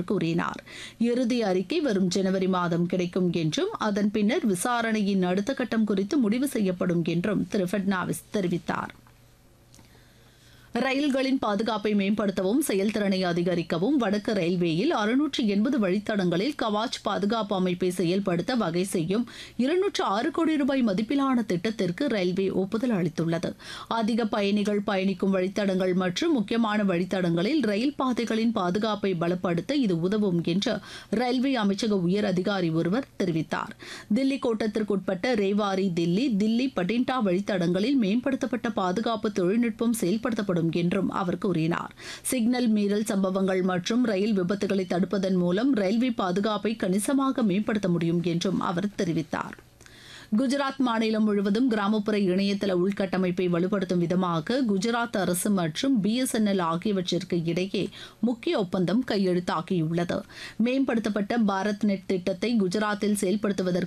அவர் கூறினார் இறுதி அறிக்கை வரும் ஜனவரி மாதம் கிடைக்கும் என்றும் அதன் பின்னர் விசாரணையின் அடுத்த கட்டம் குறித்து முடிவு செய்யப்படும் என்றும் திரு ஃபட்னாவிஸ் தெரிவித்தார் ரயில்களின் பாதுகாப்பை மேம்படுத்தவும் செயல்திறனை அதிகரிக்கவும் வடக்கு ரயில்வேயில் அறுநூற்று எண்பது வழித்தடங்களில் கவாச் பாதுகாப்பு அமைப்பை செயல்படுத்த வகை செய்யும் இருநூற்று ஆறு கோடி ரூபாய் மதிப்பிலான திட்டத்திற்கு ரயில்வே ஒப்புதல் அளித்துள்ளது அதிக பயணிகள் பயணிக்கும் வழித்தடங்கள் மற்றும் முக்கியமான வழித்தடங்களில் ரயில் பாதைகளின் பாதுகாப்பை பலப்படுத்த இது உதவும் என்று ரயில்வே அமைச்சக உயர் அதிகாரி ஒருவர் தெரிவித்தார் தில்லி கோட்டத்திற்குட்பட்ட ரேவாரி தில்லி தில்லி பட்டிண்டா வழித்தடங்களில் மேம்படுத்தப்பட்ட பாதுகாப்பு தொழில்நுட்பம் செயல்படுத்தப்படும் என்றும் அவர் கூறினார் சிக்னல் மீறல் சம்பவங்கள் மற்றும் ரயில் விபத்துகளை தடுப்பதன் மூலம் ரயில்வே பாதுகாப்பை கணிசமாக மேம்படுத்த முடியும் என்றும் அவர் தெரிவித்தார் குஜராத் மாநிலம் முழுவதும் கிராமப்புற இணையதள உள்கட்டமைப்பை வலுப்படுத்தும் விதமாக குஜராத் அரசு மற்றும் பிஎஸ்என்எல் ஆகியவற்றிற்கு இடையே முக்கிய ஒப்பந்தம் கையெழுத்தாகியுள்ளது மேம்படுத்தப்பட்ட பாரத் நெட் திட்டத்தை குஜராத்தில் செயல்படுத்துவதற்கு